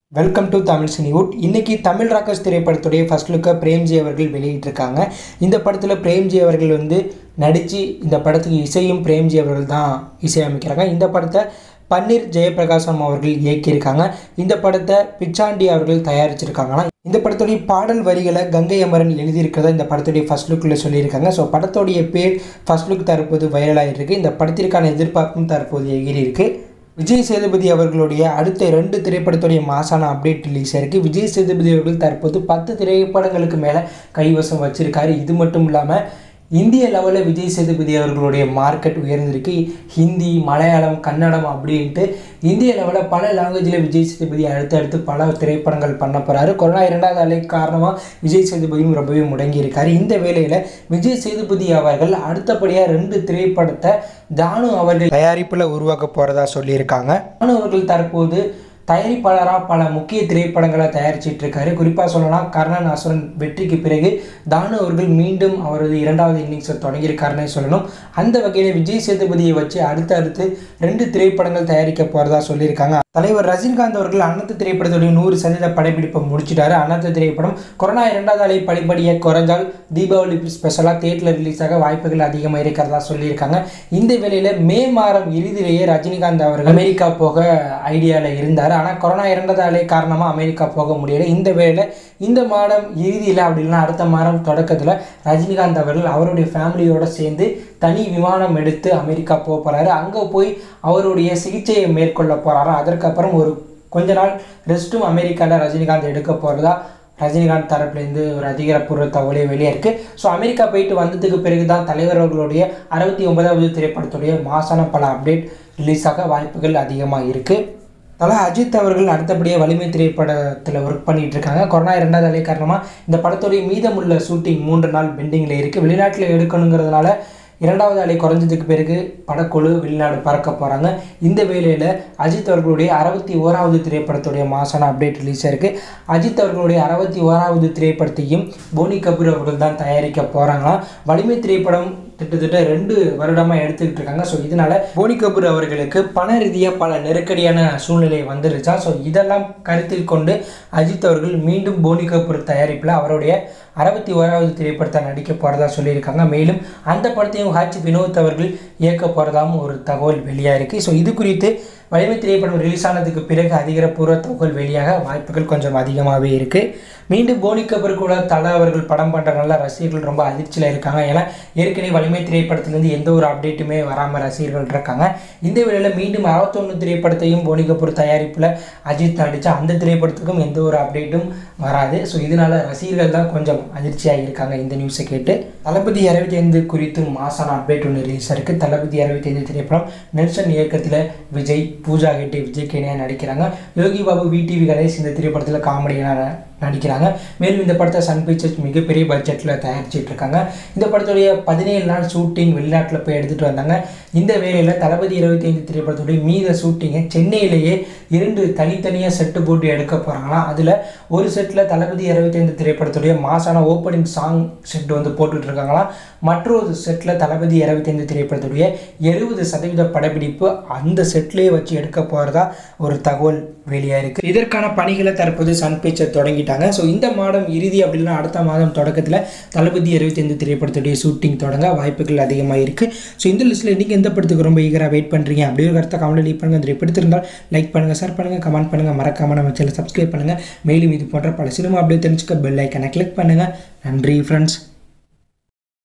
welcome to Tamil Cinewood இன்னைக்கு Tamil Rockers திரைப்படத்துடைய first லுக்கை பிரேம்ஜி அவர்கள் வெளியிட்டிருக்காங்க இந்த படத்தில் பிரேம்ஜி அவர்கள் வந்து நடித்து இந்த படத்துக்கு இசையும் பிரேம்ஜி அவர்கள் தான் இசையமைக்கிறாங்க இந்த படத்தை பன்னீர் ஜெயபிரகாசம் அவர்கள் இயக்கியிருக்காங்க இந்த படத்தை பிச்சாண்டி அவர்கள் தயாரிச்சிருக்காங்கன்னா இந்த படத்துடைய பாடல் வரிகளை கங்கை அமரன் எழுதியிருக்கிறதா இந்த படத்துடைய ஃபர்ஸ்ட் லுக்கில் சொல்லியிருக்காங்க ஸோ படத்துடைய பேர் ஃபர்ஸ்ட் லுக் தற்போது வைரலாகிட்டு இருக்கு இந்த படத்திற்கான எதிர்பார்ப்பும் தற்போது எகிரி இருக்கு விஜய் சேதுபதி அவர்களுடைய அடுத்த ரெண்டு திரைப்படத்துடைய மாசான அப்டேட் ரிலீஸ் ஆயிருக்கு விஜய் சேதுபதி அவர்கள் தற்போது பத்து திரைப்படங்களுக்கு மேலே கைவசம் வச்சிருக்காரு இது மட்டும் இல்லாமல் இந்திய லெவலில் விஜய் சேதுபதி அவர்களுடைய மார்க்கெட் உயர்ந்திருக்கு ஹிந்தி மலையாளம் கன்னடம் அப்படின்ட்டு இந்திய லெவலில் பல லாங்குவேஜில் விஜய் சேதுபதி அடுத்தடுத்து பல திரைப்படங்கள் பண்ண போகிறாரு கொரோனா இரண்டாவது அலை காரணமாக விஜய் சேதுபதியும் ரொம்பவே முடங்கி இருக்காரு இந்த வேளையில் விஜய் சேதுபதி அவர்கள் அடுத்தபடியாக ரெண்டு திரைப்படத்தை தானு அவர்கள் தயாரிப்பில் உருவாக்க போகிறதா சொல்லியிருக்காங்க தானு அவர்கள் தற்போது தயாரிப்பாளராக பல முக்கிய திரைப்படங்களை தயாரிச்சிட்டு இருக்காரு குறிப்பாக சொல்லலாம் கர்ணன் அசுரன் வெற்றிக்கு பிறகு தானு அவர்கள் மீண்டும் அவரது இரண்டாவது இன்னிங்ஸை தொடங்கியிருக்காருன்னே சொல்லணும் அந்த வகையில் விஜய் சேதுபதியை வச்சு அடுத்து அடுத்து ரெண்டு திரைப்படங்கள் தயாரிக்க போகிறதா சொல்லியிருக்காங்க தலைவர் ரஜினிகாந்த் அவர்கள் அன்னத்து திரைப்படத்துடைய நூறு சதவீத படப்பிடிப்பை முடிச்சிட்டாரு அன்னத்து திரைப்படம் கொரோனா இரண்டாவது அலை படிப்படியாக குறைஞ்சால் தீபாவளி ஸ்பெஷலாக தேட்டரில் ரிலீஸ் ஆக வாய்ப்புகள் அதிகமாக இருக்கிறதா சொல்லியிருக்காங்க இந்த வேளையில் மே மாதம் இறுதியிலேயே ரஜினிகாந்த் அவர்கள் அமெரிக்கா போக ஐடியாவில் இருந்தார் ஆனால் கொரோனா இரண்டாவது அலை காரணமாக அமெரிக்கா போக முடியல இந்த வேளையில் இந்த மாதம் இறுதியில் அப்படின்னா அடுத்த மாதம் தொடக்கத்தில் ரஜினிகாந்த் அவர்கள் அவருடைய ஃபேமிலியோடு சேர்ந்து தனி விமானம் எடுத்து அமெரிக்கா போக போகிறாரு அங்கே போய் அவருடைய சிகிச்சையை மேற்கொள்ள போகிறாரு அதற்கப்புறம் ஒரு கொஞ்ச நாள் ரெஸ்ட்டும் அமெரிக்காவில் ரஜினிகாந்த் எடுக்க போகிறதா ரஜினிகாந்த் தரப்புலேருந்து ஒரு அதிகாரப்பூர்வ தகவலே வெளியே இருக்குது ஸோ அமெரிக்கா போயிட்டு வந்ததுக்கு பிறகு தான் தலைவர் அவர்களுடைய அறுபத்தி ஒன்பதாவது திரைப்படத்துடைய மாசான பல அப்டேட் ரிலீஸ் ஆக வாய்ப்புகள் அதிகமாக இருக்குது தலா அஜித் அவர்கள் அடுத்தபடியாக வலிமை திரைப்படத்தில் ஒர்க் பண்ணிட்டு இருக்காங்க கொரோனா இரண்டாவது அலை காரணமாக இந்த படத்துடைய மீதமுள்ள ஷூட்டிங் மூன்று நாள் பெண்டிங்கில் இருக்குது வெளிநாட்டில் எடுக்கணுங்கிறதுனால இரண்டாவது அலை குறைஞ்சதுக்கு பிறகு படக்குழு வெளிநாடு பறக்க போகிறாங்க இந்த வேளையில் அஜித் அவர்களுடைய அறுபத்தி ஓராவது திரைப்படத்துடைய மாசான அப்டேட் ரிலீஸ் ஆயிருக்கு அஜித் அவர்களுடைய அறுபத்தி ஓராவது திரைப்படத்தையும் போனி கபூர் அவர்கள் தான் தயாரிக்க போகிறாங்களாம் வலிமை திரைப்படம் கிட்டத்தட்ட ரெண்டு வருடமாக எடுத்துக்கிட்டு இருக்காங்க ஸோ இதனால் போனி கபூர் அவர்களுக்கு பண ரீதியாக பல நெருக்கடியான சூழ்நிலை வந்துருச்சா ஸோ இதெல்லாம் கருத்தில் கொண்டு அஜித் அவர்கள் மீண்டும் போனி கபூர் தயாரிப்பில் அவருடைய அறுபத்தி ஓராவது திரைப்படத்தை நடிக்க போகிறதா சொல்லியிருக்காங்க மேலும் அந்த படத்தையும் ஹாச்சி வினோத் அவர்கள் இயக்க போகிறதாவும் ஒரு தகவல் வெளியாக இருக்குது ஸோ இது குறித்து வலிமை திரைப்படம் ரிலீஸ் ஆனதுக்கு பிறகு அதிகாரப்பூர்வ தகவல் வெளியாக வாய்ப்புகள் கொஞ்சம் அதிகமாகவே இருக்குது மீண்டும் போனி கபூர் கூட தலா அவர்கள் படம் பண்ணுறதுனால ரசிகர்கள் ரொம்ப அதிர்ச்சியில் இருக்காங்க ஏன்னா ஏற்கனவே வலிமை திரைப்படத்துலேருந்து எந்த ஒரு அப்டேட்டுமே வராமல் ரசிகர்கள் இருக்காங்க இந்த வேளையில் மீண்டும் அறுபத்தொன்று திரைப்படத்தையும் போனி கபூர் தயாரிப்பில் அஜித் நடித்த அந்த திரைப்படத்துக்கும் எந்த ஒரு அப்டேட்டும் வராது ஸோ இதனால் ரசிகர்கள் தான் கொஞ்சம் அதிர்ச்சியாக இருக்காங்க இந்த நியூஸை கேட்டு தளபதி அறுபத்தி ஐந்து குறித்து மாசான அப்டேட் ஒன்று ரிலீஸ் இருக்குது தளபதி அறுபத்தி ஐந்து திரைப்படம் நெல்சன் இயக்கத்தில் விஜய் பூஜா ஹெட்டி விஜய் கேனியாக நடிக்கிறாங்க யோகி பாபு விடிவி கணேஷ் இந்த திரைப்படத்தில் காமெடியான நடிக்கிறாங்க மேலும் இந்த படத்தை சன் பிக்சர்ஸ் மிகப்பெரிய பட்ஜெட்டில் தயாரிச்சிட்டு இருக்காங்க இந்த படத்துடைய பதினேழு நாள் ஷூட்டிங் வெளிநாட்டில் போய் எடுத்துகிட்டு வந்தாங்க இந்த வேலையில் தளபதி இருபத்தி ஐந்து திரைப்படத்துடைய மீத ஷூட்டிங்கை சென்னையிலேயே இரண்டு தனித்தனியாக செட்டு போட்டு எடுக்க போகிறாங்களாம் அதில் ஒரு செட்டில் தளபதி இருபத்தி ஐந்து திரைப்படத்துடைய மாசான ஓப்பனிங் சாங் செட் வந்து போட்டுட்டு இருக்காங்களாம் மற்றொரு செட்டில் தளபதி இருபத்தி ஐந்து திரைப்படத்துடைய எழுபது சதவீத படப்பிடிப்பு அந்த செட்லேயே வச்சு எடுக்க போகிறதா ஒரு தகவல் வெளியாக இருக்குது இதற்கான பணிகளை தற்போது சன் பிக்சர் தொடங்கிட்டாங்க ஸோ இந்த மாதம் இறுதி அப்படின்னா அடுத்த மாதம் தொடக்கத்தில் தளபதி இருபத்தி ஐந்து திரைப்படத்துடைய ஷூட்டிங் தொடங்க வாய்ப்புகள் அதிகமாக இருக்குது ஸோ இந்த லிஸ்ட்டில் நீங்கள் எந்த படத்துக்கு ரொம்ப ஈகராக வெயிட் பண்ணுறீங்க அப்படி ஒரு கருத்தை கமெண்ட் லீக் பண்ணுங்கள் இந்த பிடித்திருந்தால் லைக் பண்ணுங்கள் ஷேர் பண்ணுங்கள் கமெண்ட் பண்ணுங்கள் மறக்காமல் நம்ம சேனல் சப்ஸ்கிரைப் பண்ணுங்கள் மேலும் இது போன்ற பல சினிமா அப்படியே தெரிஞ்சுக்க பெல் ஐக்கனை கிளிக் பண்ணுங்கள் நன்றி ஃப்ரெண்ட்ஸ்